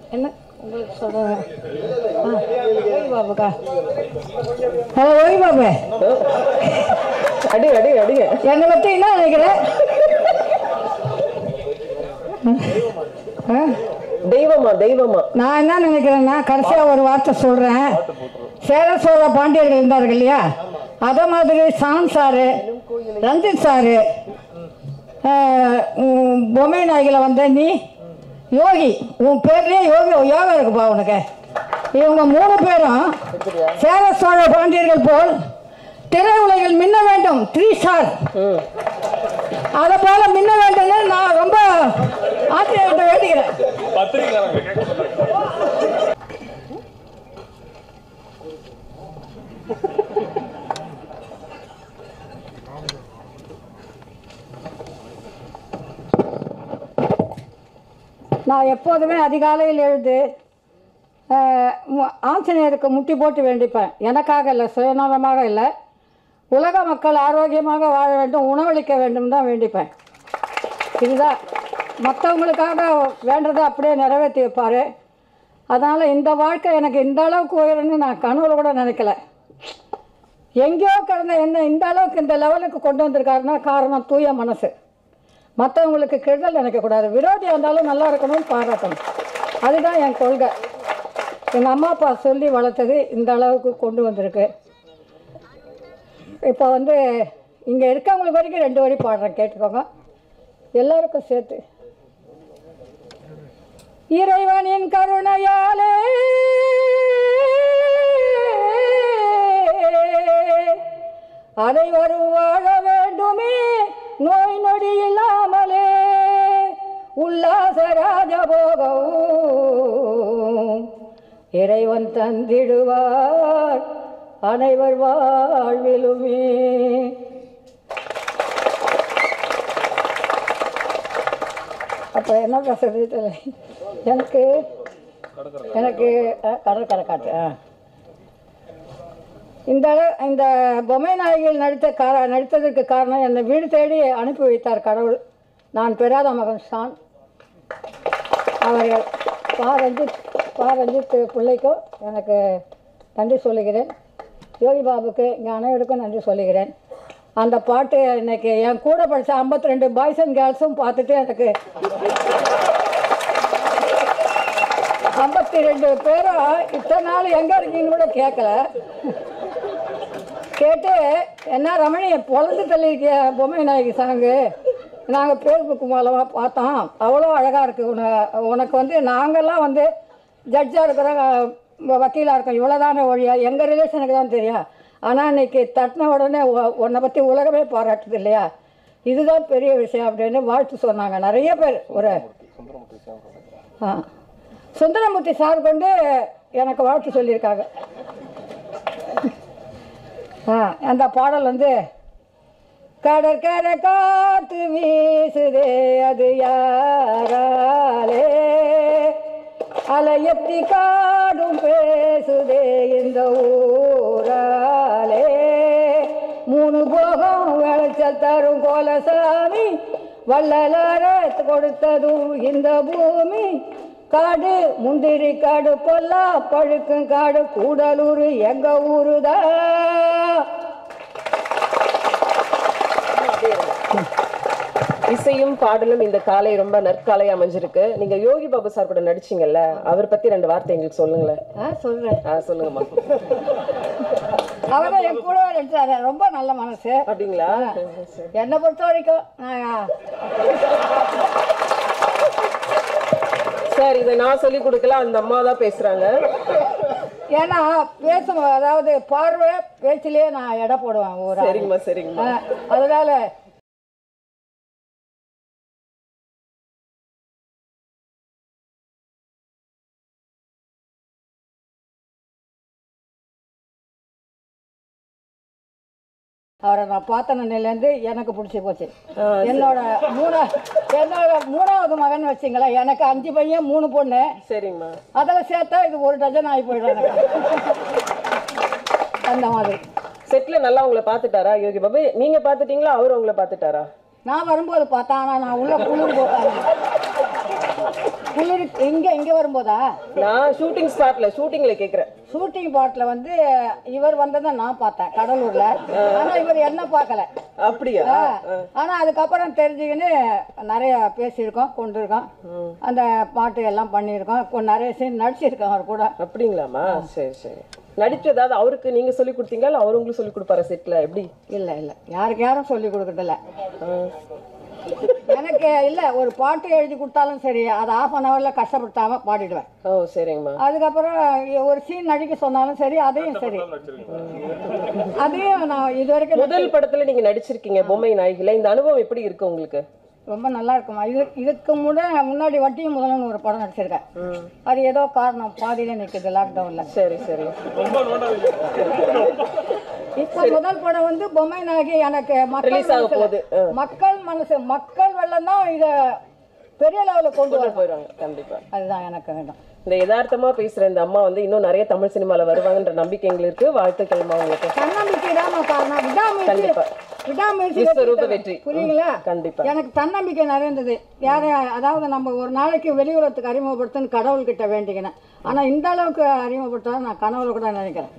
என்ன உங்களுக்கு சொல்கிறேன் ஓய் பாபுக்கா ஹலோ ஓய் பாபு அடி அடி அடிங்க என்னை பற்றி என்ன நினைக்கிறேன் ஆ தெய்வமா தெய்வமா நான் என்ன நினைக்கிறேன்னா கடைசியாக ஒரு வார்த்தை சொல்கிறேன் சேர சோழ பாண்டியர்கள் இருந்தார்கள் இல்லையா அதே மாதிரி சான் சாரு ரஞ்சித் சாரு ஆஹ், உம், பொம்மை நாய்களை வந்த நீ யோகி உன் பேர்லேயே யோகி யோகா இருக்குப்பா உனக்கு இவங்க மூணு பேரும் சேர சோழ பாண்டியர்கள் போல் திரையுலகில் மின்ன வேண்டும் த்ரீ ஸ்டார் ம் அதை போல மின்ன வேண்டும்னு நான் ரொம்ப ஆச்சரியத்தை வேண்டிக்கிறேன் நான் எப்போதுமே அதிகாலையில் எழுந்து அஹ், மு- ஆஞ்சநேயருக்கு முட்டி போட்டு வேண்டிப்பேன் எனக்காக இல்லை சுயநலமாக இல்லை உலக மக்கள் ஆரோக்கியமாக வாழ வேண்டும் உணவளிக்க வேண்டும் தான் வேண்டிப்பேன் இதுதான் மற்றவங்களுக்காக வேண்டதை அப்படியே நிறைவேற்றி வைப்பார் அதனால் இந்த வாழ்க்கை எனக்கு இந்த அளவுக்கு உயரம்னு நான் கனவுல கூட நினைக்கல எங்கேயோ கிடந்த என்ன இந்த அளவுக்கு இந்த லெவலுக்கு கொண்டு வந்திருக்காருன்னா காரணம் தூய மனசு மற்றவங்களுக்கு கெடுதல் நினைக்கக்கூடாது விரோதியாக இருந்தாலும் நல்லா இருக்கணும்னு பாராட்டணும் அதுதான் என் கொள்கை எங்கள் அம்மா அப்பா சொல்லி வளர்த்தது இந்த அளவுக்கு கொண்டு வந்திருக்கு இப்போ வந்து இங்கே இருக்கவங்களுக்கு வரைக்கும் ரெண்டு வரி பாடுறேன் கேட்டுக்கோங்க எல்லாருக்கும் சேர்த்து இறைவனின் கருணையாலே அனைவரும் வாழ வேண்டுமே நோய் நொடி இல்லாமலே உல்லாச ராஜபோகம் இறைவன் தந்திடுவார் அனைவர் வாழ்விலுமே அப்போ என்ன பேசுறது தெரியல எனக்கு எனக்கு அஹ், கடற்கரை காட்டு ஆ இந்த அளவு இந்த பொம்மை நாயகியில் நடித்த கா நடித்ததற்கு காரணம் என்னை வீடு தேடி அனுப்பி வைத்தார் கடவுள் நான் பெறாத மகன் ஷான் அவர்கள் பா ரஞ்சித் பா ரஞ்சித் பிள்ளைக்கும் எனக்கு நன்றி சொல்லுகிறேன் யோகி பாபுக்கு இங்கே அனைவருக்கும் நன்றி சொல்லுகிறேன் அந்த பாட்டு இன்னைக்கு என் கூட படித்த ஐம்பத்தி ரெண்டு பாய்ஸ் அண்ட் கேர்ள்ஸும் பார்த்துட்டு எனக்கு ஐம்பத்தி ரெண்டு பேரும் இத்தனை நாள் எங்கே இருக்கீங்கன்னு கூட கேட்கல கேட்டு என்ன ரமணி பொழந்து தள்ளியிருக்கிய பொம்மை நாயகி சாங்கு நாங்கள் ஃபேஸ்புக் மூலமாக பார்த்தோம் அவ்வளோ அழகாக இருக்குது உன உனக்கு வந்து நாங்கள்லாம் வந்து ஜட்ஜாக இருக்கிறோம் வக்கீலாக இருக்கோம் இவ்வளோதானே ஒழியா எங்கள் ரிலேஷனுக்கு தான் தெரியும் ஆனால் இன்னைக்கு தட்டின உடனே உ- உன்னை பற்றி உலகமே பாராட்டுது இல்லையா இதுதான் பெரிய விஷயம் அப்படின்னு வாழ்த்து சொன்னாங்க நிறைய பேர் ஒரு ஆ சுந்தரமூர்த்தி சார் கொண்டு எனக்கு வாழ்த்து சொல்லியிருக்காங்க ஆ அந்த பாடல் வந்து கடற்கரை காத்து வீசுதே அது யாராலே அலையத்தி காடும் பேசுதே இந்த ஊராலே மூணு போகம் விளைச்சல் தரும் கோலசாமி வள்ளலார கொடுத்ததும் இந்த பூமி காடு முந்திரி காடு பொல்லா பழுக்கும் காடு கூடலூர் எங்க ஊருதான் இசையும் பாடலும் இந்த காலை ரொம்ப நற்காலை அமைஞ்சிருக்கு நீங்க யோகி பாபு சார் கூட நடிச்சீங்கல்ல அவர் பத்தி ரெண்டு வார்த்தை எங்களுக்கு சொல்லுங்களேன் ஆ சொல்றேன் ஆ சொல்லுங்கம்மா அவரும் என் கூட நடிச்சாரு ரொம்ப நல்ல மனசு அப்படிங்களா என்னை பொறுத்த வரைக்கும் நான் சார் இதை நான் சொல்லி கொடுக்கல அந்த அம்மா தான் பேசுறாங்க ஏன்னா பேசும் அதாவது பார்வை பேச்சிலேயே நான் எடை போடுவேன் ஒரு ஆள். சரிங்கம்மா சரிங்கம்மா ஆ, அதனால அவரை நான் பார்த்த நிலையிலேருந்து எனக்கு பிடிச்சி போச்சு என்னோட மூணா என்னோட மூணாவது மகன் வச்சிங்களேன் எனக்கு அஞ்சு பையன் மூணு பொண்ணு சரிங்கம்மா அதில் சேர்த்தா இது ஒரு டஜன் ஆகி போயிடும் எனக்கு அந்த மாதிரி செட்ல நல்லா உங்களை பார்த்துட்டாரா யோகி பாபு நீங்க பார்த்துட்டீங்களா அவர் உங்களை பார்த்துட்டாரா நான் வரும்போது பார்த்தேன் ஆனால் நான் உள்ள குளிர் போட்டேன் குளிர் இங்கே இங்கே வரும்போதா நான் ஷூட்டிங் ஸ்பாட்ல ஷூட்டிங்ல கேக்குறேன் ஷூட்டிங் பாட்டில் வந்து இவர் வந்ததை நான் பார்த்தேன் கடலூர்ல ஆனா இவர் என்ன பார்க்கல அப்படியா ஆனா அதுக்கப்புறம் தெரிஞ்சுக்கின்னு நிறைய பேசியிருக்கோம் கொண்டிருக்கோம் அந்த பாட்டு எல்லாம் பண்ணியிருக்கோம் கொ- நிறைய சீன் நடிச்சிருக்கோம் அவர் கூட அப்படிங்களாம்மா சரி சரி நடிச்சு ஏதாவது அவருக்கு நீங்க சொல்லி கொடுத்தீங்களா இல்ல அவரு உங்களுக்கு சொல்லி கொடுப்பாரா செட்ல எப்படி இல்லை இல்லை யாருக்கு யாரும் சொல்லி கொடுக்கறதில்ல ஆ. எனக்கு இல்லை ஒரு பாட்டு எழுதி கொடுத்தாலும் சரி அதை ஆஃப் அன் ஹவரில் கஷ்டப்படுத்தாம பாடிடுவேன் ஓ சரிங்கம்மா அதுக்கப்புறம் ஒரு சீன் நடிக்க சொன்னாலும் சரி அதையும் சரி அதையும் நான் இது வரைக்கும் முதல் படத்துல நீங்க நடிச்சிருக்கீங்க பொம்மை நாயகில இந்த அனுபவம் எப்படி இருக்கு உங்களுக்கு ரொம்ப நல்லா இருக்குமா இது இதுக்கு முட முன்னாடி வட்டியும் முதல்னு ஒரு படம் நடிச்சிருக்கேன் அது ஏதோ காரணம் பாதியில நிற்குது லாக்டவுனில் சரி சரி இப்போ முதல் படம் வந்து பொம்மை நாயகி எனக்கு மக்கள் Release ஆக மனசுல- போகுது. ஆ. மக்கள் மனசு மக்கள் வெள்ளம் தான் இதை பெரிய லெவலில் கொண்டு வரும் போயிடுவாங்க கண்டிப்பா அதுதான் எனக்கு வேணும் இந்த யதார்த்தமா பேசுற இந்த அம்மா வந்து இன்னும் நிறைய தமிழ் சினிமால வருவாங்கன்ற நம்பிக்கை எங்களுக்கு இருக்கு வாழ்த்துக்கள்மா உங்களுக்கு தன்னம்பிக்கை தான் காரணம் விடாமுயற்சி கண்டிப்பா. விடாமுயற்சி விஸ்வரூப வெற்றி வெற்றி. தரும். புரியுங்களா கண்டிப்பா எனக்கு தன்னம்பிக்கை நிறைந்தது யாரை அதாவது நம்ம ஒரு நாளைக்கு வெளி உலகத்துக்கு அறிமுகப்படுத்துன்னு கடவுள்கிட்ட வேண்டிக்கினேன் ஆனா இந்த அளவுக்கு அறிமுகப்படுத்தாத நான் கனவுல கூட நினைக்கிறேன்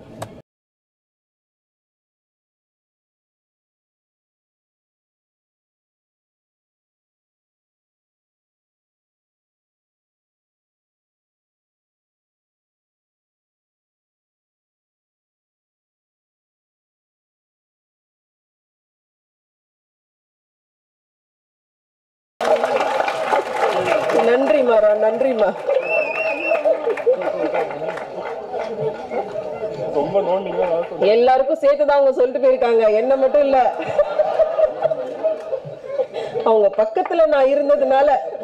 நன்றிம்மா ரா, நன்றிம்மா எல்லாருக்கும் சேர்த்துதான் அவங்க சொல்லிட்டு போயிருக்காங்க என்ன மட்டும் இல்ல அவங்க பக்கத்துல நான் இருந்ததுனால